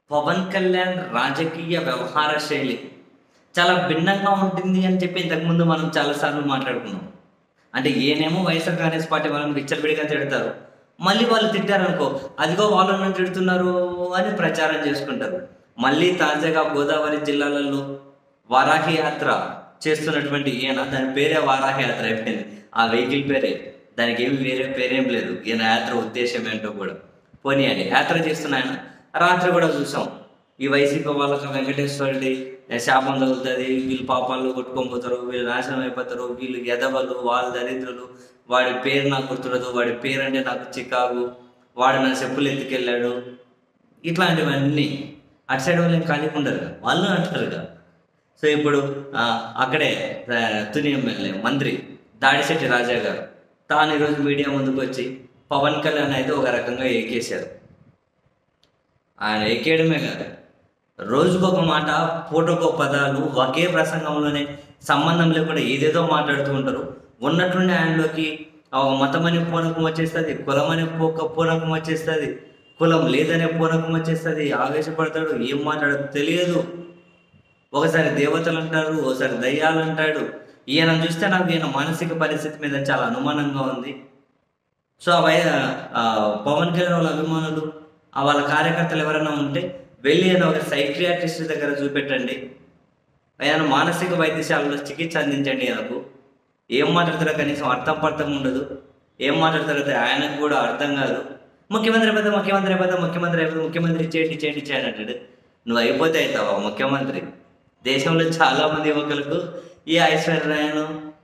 పవన్ కళ్యాణ్ రాజకీయ వ్యవహార శైలి చాలా భిన్నంగా ఉంటుంది అని చెప్పి ఇంతకుముందు మనం చాలాసార్లు మాట్లాడుకున్నాం అంటే ఏనేమో వైఎస్ఆర్ కాంగ్రెస్ పార్టీ వాళ్ళని విచ్చలవిడిగా తిడతారు మళ్ళీ వాళ్ళు తిట్టారనుకో అదిగో వాళ్ళని తిడుతున్నారు అని ప్రచారం చేసుకుంటారు మళ్ళీ తాజాగా గోదావరి జిల్లాలలో వారాహి యాత్ర చేస్తున్నటువంటి ఈయన దాని పేరే వారాహి యాత్ర అయిపోయింది ఆ వెహికల్ పేరే దానికి ఏమి వేరే పేరేం లేదు ఈయన యాత్ర ఉద్దేశం ఏంటో కూడా పోనీయండి యాత్ర చేస్తున్న ఆయన రాత్రి కూడా చూసాం ఈ వైసీపీ వాళ్ళకి వెంకటేశ్వర రెడ్డి శాపం తగులుతుంది వీళ్ళు పాపాలు కొట్టుకొని పోతారు వీళ్ళు నాశనం అయిపోతారు వీళ్ళు ఎదవలు వాళ్ళ దరిద్రులు వాడి పేరు నాకు గుర్తుడదు వాడి పేరు అంటే నాకు చికాకు వాడు నా చెప్పులు ఎత్తుకెళ్ళాడు ఇట్లాంటివన్నీ అటు సైడ్ వాళ్ళు ఏం ఖాళీ ఉండరు కదా. వాళ్ళు అంటారుగా సో ఇప్పుడు ఆ, అక్కడే ఆ, తుని ఎమ్మెల్యే మంత్రి దాడిశెట్టి రాజా గారు తాను ఈరోజు మీడియా ముందుకు వచ్చి పవన్ కళ్యాణ్ అయితే ఒక రకంగా ఏకేశారు ఆయన ఎక్కేయడమే కాదు రోజుకొక మాట పూటకో పదాలు ఒకే ప్రసంగంలోనే సంబంధం లేకుండా ఏదేదో మాట్లాడుతూ ఉంటారు ఉన్నట్టుండి ఆయనలోకి ఆ మతం అనే పూనకం వచ్చేస్తుంది కులం అనే పూక పూనకం వచ్చేస్తుంది కులం లేదనే పూనకం వచ్చేస్తుంది ఆవేశపడతాడు ఏం మాట్లాడదు తెలియదు ఒకసారి దేవతలు అంటారు ఒకసారి దయ్యాలు అంటాడు ఈయన చూస్తే నాకు ఈయన మానసిక పరిస్థితి మీద చాలా అనుమానంగా ఉంది సో ఆ వై ఆ పవన్ కళ్యాణ్ వాళ్ళ అభిమానులు ఆ వాళ్ళ కార్యకర్తలు ఎవరైనా ఉంటే వెళ్ళి ఆయన ఒక సైక్రియాట్రిస్ట్ దగ్గర చూపెట్టండి ఆయన మానసిక వైద్యశాలలో చికిత్స అందించండి ఆయనకు ఏం మాట్లాడతారో కనీసం అర్థం పర్థం ఉండదు ఏం మాట్లాడతారో అది ఆయనకు కూడా అర్థం కాదు ముఖ్యమంత్రి అయిపోతే ముఖ్యమంత్రి అయిపోతే ముఖ్యమంత్రి అయిపోతే ముఖ్యమంత్రి చేయండి చేయండి చేయండి అంటాడు నువ్వు అయిపోతే అవుతావా ముఖ్యమంత్రి దేశంలో చాలా మంది యువకులకు ఏ ఐశ్వర్యాను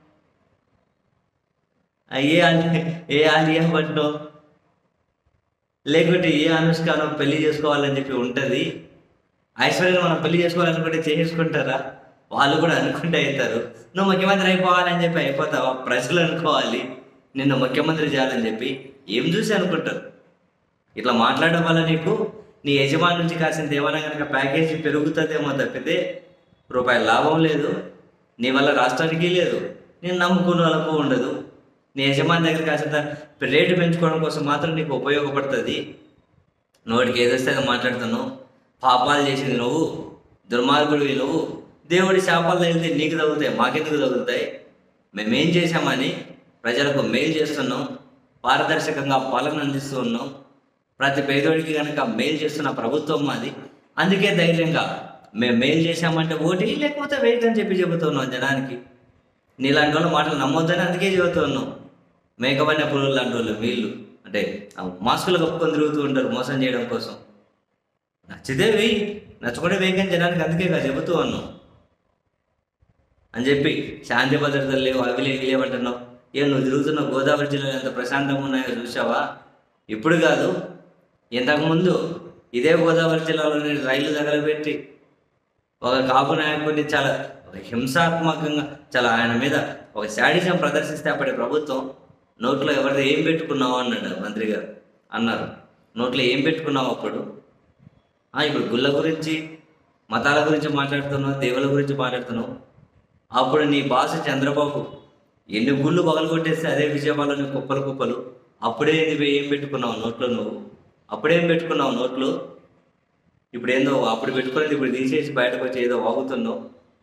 ఏ ఆలి ఏ ఆలియా భట్టో లేకుంటే ఏ అనుష్కానో పెళ్లి చేసుకోవాలని చెప్పి ఉంటుంది ఐశ్వర్యం మనం పెళ్లి చేసుకోవాలనుకుంటే చేసుకుంటారా వాళ్ళు కూడా అనుకుంటే అవుతారు నువ్వు ముఖ్యమంత్రి అయిపోవాలని చెప్పి అయిపోతావా ప్రజలు అనుకోవాలి నిన్ను ముఖ్యమంత్రి చేయాలని చెప్పి ఏం చూసి అనుకుంటారు ఇట్లా మాట్లాడడం వల్ల నీకు నీ యజమాని నుంచి కాసిన ఏమైనా కనుక ప్యాకేజీ పెరుగుతుందేమో తప్పితే రూపాయి లాభం లేదు నీ వల్ల రాష్ట్రానికి లేదు నేను నమ్ముకున్న వాళ్ళకు ఉండదు నీ యజమాని దగ్గర కాసిన రేటు పెంచుకోవడం కోసం మాత్రం నీకు ఉపయోగపడుతుంది నోటికి ఏదొస్తే అది మాట్లాడుతున్నావు పాపాలు చేసింది నువ్వు దుర్మార్గుడివి నువ్వు దేవుడి శాపాలు తగిలితే నీకు తగులుతాయి మాకెందుకు తగులుతాయి మేమేం చేశామని ప్రజలకు మేలు చేస్తున్నాం పారదర్శకంగా పాలన అందిస్తూ ఉన్నాం ప్రతి పేదోడికి కనుక మేలు చేస్తున్న ప్రభుత్వం మాది అందుకే ధైర్యంగా మేము మేలు చేశామంటే ఓటి లేకపోతే వేయకని చెప్పి చెబుతున్నాం జనానికి నీలాంటి వాళ్ళ మాటలు నమ్మొద్దని అందుకే చెబుతున్నాం మేకబడిన పురుగులు లాంటి వాళ్ళు వీళ్ళు అంటే ఆ మాస్కులు కప్పుకొని తిరుగుతూ ఉంటారు మోసం చేయడం కోసం నచ్చితే వెయ్యి నచ్చకుండా వేయకని జనానికి అందుకే కదా చెబుతూ ఉన్నాం అని చెప్పి శాంతి భద్రతలు లేవు అవి లేవు ఇవి లేవంటున్నావు ఏం నువ్వు తిరుగుతున్న గోదావరి జిల్లాలో ఎంత ప్రశాంతంగా ఉన్నాయో చూసావా ఇప్పుడు కాదు ఇంతకుముందు ఇదే గోదావరి జిల్లాలోని రైలు తగలబెట్టి ఒక కాపు నాయకుడిని చాలా ఒక హింసాత్మకంగా చాలా ఆయన మీద ఒక శాడిజం ప్రదర్శిస్తే అప్పటి ప్రభుత్వం నోట్లో ఎవరిది ఏం పెట్టుకున్నావు అన్నాడు మంత్రి గారు అన్నారు నోట్లో ఏం పెట్టుకున్నావు అప్పుడు ఆ, ఇప్పుడు గుళ్ళ గురించి మతాల గురించి మాట్లాడుతున్నావు దేవుల గురించి మాట్లాడుతున్నావు అప్పుడు నీ బాస్ చంద్రబాబు ఎన్ని గుళ్ళు పగలగొట్టేస్తే అదే విజయవాడలోని కుప్పలు కుప్పలు అప్పుడే నువ్వు ఏం పెట్టుకున్నావు నోట్లో నువ్వు అప్పుడేం పెట్టుకున్నావు నోట్లో ఇప్పుడు ఏందో అప్పుడు పెట్టుకునేది ఇప్పుడు తీసేసి బయటకు వచ్చి ఏదో వాగుతున్నావు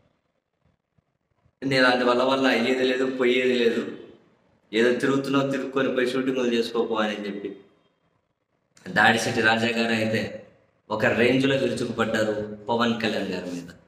నేను దాని వల్ల వల్ల అయ్యేది లేదు పోయేది లేదు ఏదో తిరుగుతున్నావు తిరుక్కొని పోయి షూటింగ్లు చేసుకోపో అని చెప్పి దాడిశెట్టి రాజా గారు అయితే ఒక రేంజ్లో విరుచుకుపడ్డారు పవన్ కళ్యాణ్ గారి మీద